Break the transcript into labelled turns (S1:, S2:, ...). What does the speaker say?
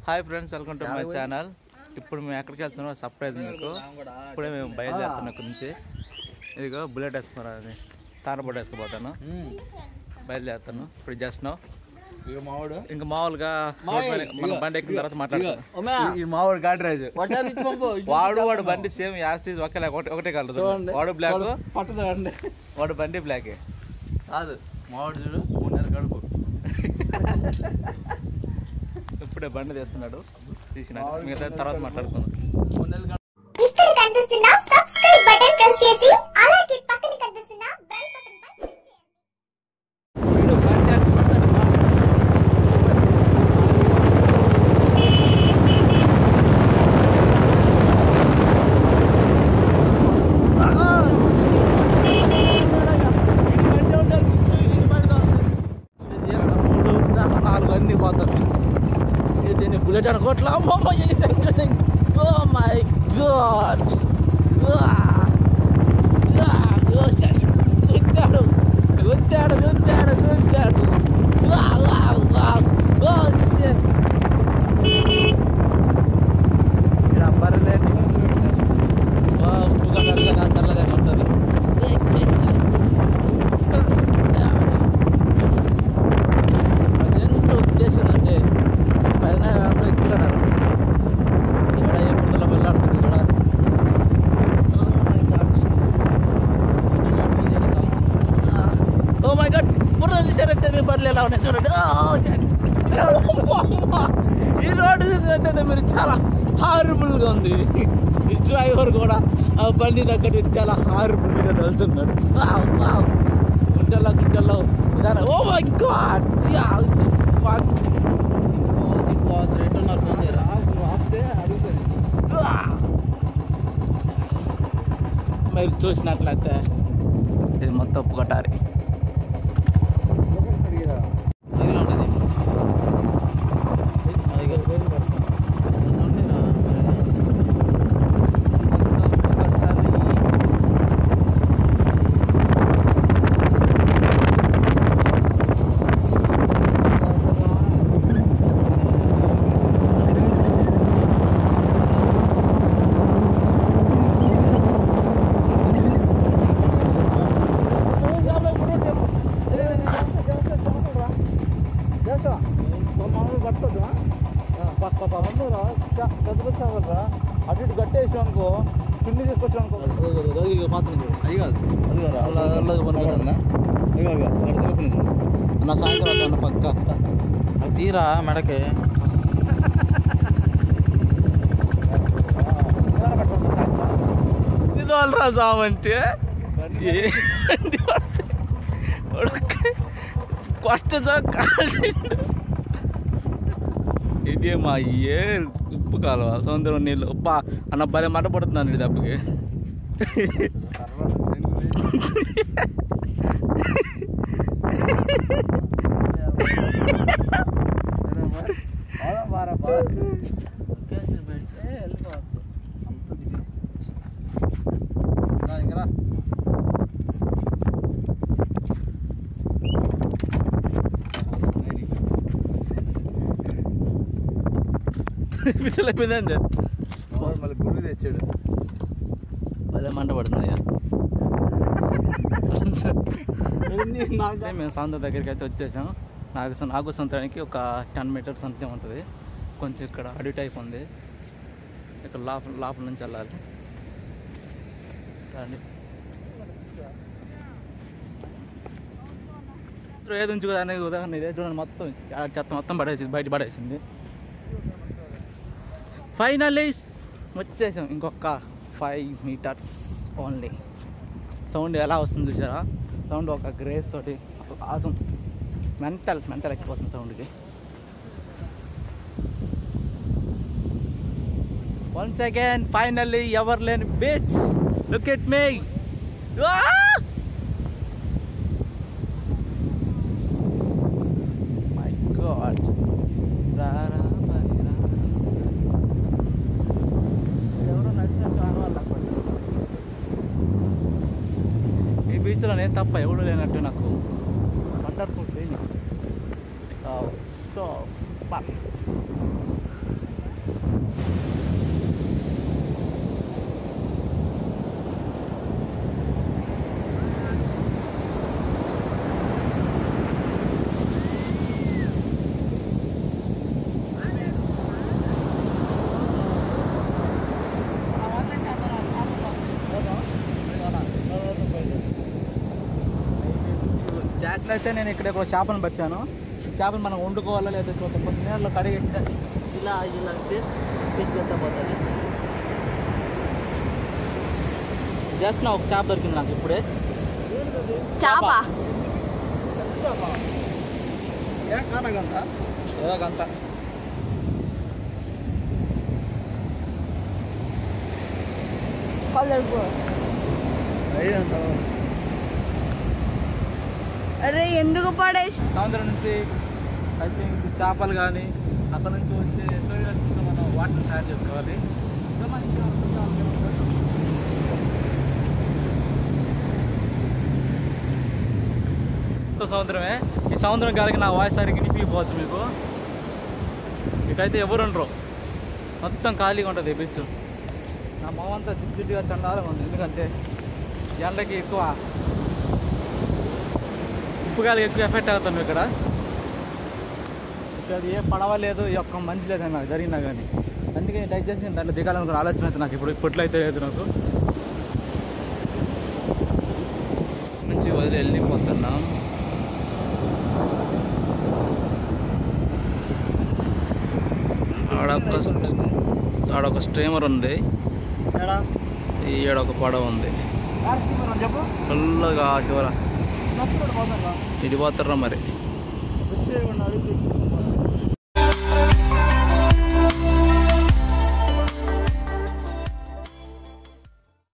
S1: Hi friends welcome to my channel ఇప్పుడు మేము ఎక్కడికి వెళ్తున్నాం సర్ప్రైజ్ మీకు ఇప్పుడే మేము బయలుదేరుతున్నాం ఇక్కడ నుంచి ఇదిగో బుల్లెట్ వేసుకున్నాను అది తారబొడ్డ వేసుకుపోతాను బయలుదేరుతాను ఇప్పుడు జస్ట్ నో
S2: ఇక మావాడు
S1: ఇంకా మామూలుగా రోడ్ మీద మనం బండి ఎక్కిన తర్వాత మాట్లాడతాం
S2: ఈ మావాడు గాడిరాజు
S1: వాడు వాడు బండి సేమ్ యాస్టీజ్ ఒకే ఒకటే ఒకటే కలర్
S2: చూడండి.
S1: వాడు బ్లాక్
S2: పట్టుదండి
S1: వాడు బండి బ్లాక్
S2: కాదు మావాడు చూడు మూడు నెలల కడుపు
S1: ఇప్పుడే బండి తీస్తున్నాడు తీసిన మిగతా తర్వాత మాట్లాడుకుందాం
S2: మూడు నెలల
S3: ఇక్కడ కనిపిస్తున్న సబ్స్క్రైబ్ బటన్ ప్రెస్ చేసి అలాగే పక్కన కనిపిస్తున్న బెల్ బటన్ పై క్లిక్ చేయండి
S1: వీడు బండి అటు పడతాడు, బాగా. నాలుగు అన్ని పోతుంది ఇది దీన్ని బుల్లెట్ అనుకోవట్లా అమ్మమ్మ ఓ మై గాడ్ గుద్దాడు గుద్దాడు గుద్దాడు గుద్దాడు వా, వా, వా. ఓ, shit. ఇక్కడ బర్రెలేండి ఓ, ఉప్పుగా నల్లగా సల్లగానే ఉంటుంది అదేంటో ఉద్దేశం అంటే పైన ఎక్కువ ఇక్కడ ఏ బురదలో వెళ్ళాడుతుంది ఇక్కడ ఓ మై గాడ్ బుర్ర చూసారంటే మీ బర్రెలు ఎలా ఉన్నాయి చూడండి Oh, ఈ రోడ్డు చూసారంటే మీరు చాలా హారబుల్ గా ఉంది ఈ డ్రైవర్ కూడా ఆ బండి తగ్గట్టు చాలా హారబుల్ గా వెళ్తున్నాడు గుడ్డల్లో గుడ్డల్లో ఇదాన ఓ మై గాడ్ ఎట్టున్నారు ఫోన్ చేయరా
S2: ఆపితే అడుగుతుంది
S1: మీరు చూసినట్లయితే ఇది మొత్తం ఉప్పు కొట్టాలి తగిలి ఉంటుంది అది ఉంటేరా
S2: అటు ఇటు కట్టేసి అనుకో చున్ని తీసుకొచ్చావు అనుకో
S1: అది కాదు అలా వెళ్ళదు మనకు. నా సాయంత్రం వద్దాం అన్న పక్క తీరా మెడకి ఇది వాళ్ళరా సామంటే కొట్టదో కాదు ఇది మా ఏ ఉప్పు కాలువ సముద్రం నీళ్ళు ఉప్ప అన్న భలే మంట పడుతున్నాను ఇది దెబ్బకి పిచ్చలు అయిపోయిందండి
S2: మళ్ళీ గురి తెచ్చాడు
S1: భలే మంట పడుతున్నాయా మేము సాంత దగ్గరికి అయితే వచ్చేసాం నాగ నాగ సంవత్సరానికి ఒక టెన్ మీటర్స్ అంతే ఉంటుంది కొంచెం ఇక్కడ అడి టైప్ ఉంది ఇక్కడ లోపల లోపల నుంచి వెళ్ళాలి రండి ఏది ఉంచుకోదానికి ఉదాహరణ ఇదే చూడండి మొత్తం ఆ చెత్త మొత్తం పడేసింది బయట పడేసింది ఫైనల్లీ వచ్చేసాం ఇంకొక ఫైవ్ మీటర్స్ ఓన్లీ సౌండ్ ఎలా వస్తుంది చూసారా సౌండ్ ఒక గ్రేస్ తోటి ఒక ఆసం మెంటల్ మెంటల్ ఎక్కిపోతుంది సౌండ్కి వన్స్ అగైన్ ఫైనల్లీ ఎవరు లేని beach look at me my god రా రా మరి రా. ఎవరో నడిచినట్టు ఆడవాళ్ళు అక్కడ. ఈ బీచ్లో నేను తప్ప ఎవడు లేనట్టు నాకు వండర్ఫుల్ ఫీలింగ్ సో అయితే నేను ఇక్కడ ఒక చేపను పట్టాను ఈ చేపను మనం వండుకోవాలా లేదా చూద్దాం కొంచెం నీళ్ళలో కడిగేసి ఇలా ఇలా తీసుకొస్తా పోతుంది జస్ట్ నా ఒక చేప దొరికింది నాకు ఇప్పుడే
S4: చాప
S1: ఏదో అంత
S4: కలర్ఫుల్ అరే ఎందుకు పడేసి
S1: సముద్రం నుంచి ఐ థింక్ చేపలు కానీ అక్కడ నుంచి వచ్చే సూర్యుడు మనం వాటర్ తయారు చేసుకోవాలి ఇంకా మంచిగా ఉంటుంది. కొత్త సముద్రమే ఈ సముద్రం గాలికి నా వాయిస్ సరిగ్గా వినిపించవచ్చు మీకు ఇటైతే ఎవరు ఉండరు మొత్తం ఖాళీగా ఉంటుంది బీచ్ నా మొహంతా జిడ్డుగా చండాలంగా ఉంది ఎందుకంటే ఎండకి ఎక్కువ ఉప్పు గాలి ఎక్కువ ఎఫెక్ట్ అవుతాం ఇక్కడ ఇక్కడ ఏ పడవ లేదు ఈ ఒక్క మంచి లేదు నాకు జరిగినా కానీ అందుకే దయచేసి నేను దాంట్లో దిగాలనుకున్న ఆలోచన అయితే నాకు ఇప్పుడు ఇప్పట్లో అయితే లేదు నాకు నుంచి వదిలి వెళ్ళిపోతున్నాం ఆడొక ఆడొక స్టీమర్ ఉంది ఈడొక పడవ ఉంది
S2: చెప్పు
S1: ఫుల్గా చివర
S2: నచ్చుకోడు పోతాను
S1: ఇటు పోతారా మరి
S2: వచ్చే అడిగి